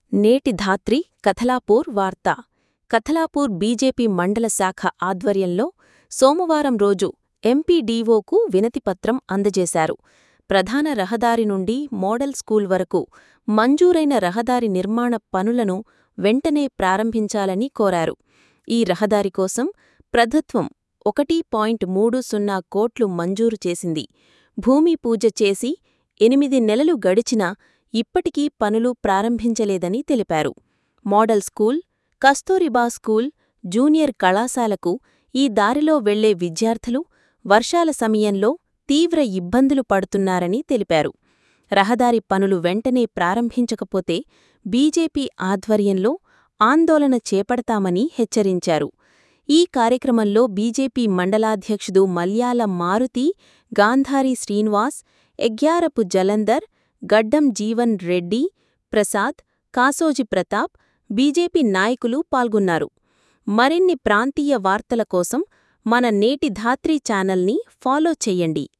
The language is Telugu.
నేటి ధాత్రి కథలాపూర్ వార్త కథలాపూర్ బీజేపీ మండల శాఖ ఆధ్వర్యంలో సోమవారం రోజు ఎంపీడీఓకు వినతిపత్రం అందజేశారు ప్రధాన రహదారి నుండి మోడల్ స్కూల్ వరకు మంజూరైన రహదారి నిర్మాణ పనులను వెంటనే ప్రారంభించాలని కోరారు ఈ రహదారి కోసం ప్రభుత్వం ఒకటి పాయింట్ మూడు సున్నా కోట్లు మంజూరు చేసింది భూమి పూజ చేసి ఎనిమిది నెలలు గడిచినా ఇప్పటికీ పనులు ప్రారంభించలేదని తెలిపారు model school Kasturba school junior కళాశాలకు ఈ దారిలో వెళ్లే విద్యార్థులు వర్షాల సమయంలో తీవ్ర ఇబ్బందులు పడుతున్నారని తెలిపారు రహదారి పనులు వెంటనే ప్రారంభించకపోతే బీజేపీ ఆధ్వర్యంలో ఆందోళన చేపడతామని హెచ్చరించారు ఈ కార్యక్రమంలో బీజేపీ మండలాధ్యక్షుడు మల్యాల మారుతి గాంధారి శ్రీనివాస్ ఎగ్యారపు జలందర్ గడ్డం జీవన్ రెడ్డి ప్రసాద్ కాసోజి ప్రతాప్ బీజేపీ నాయకులు పాల్గొన్నారు మరిన్ని ప్రాంతీయ వార్తల కోసం మన నేటి ధాత్రి ఛానల్ని ఫాలో చెయ్యండి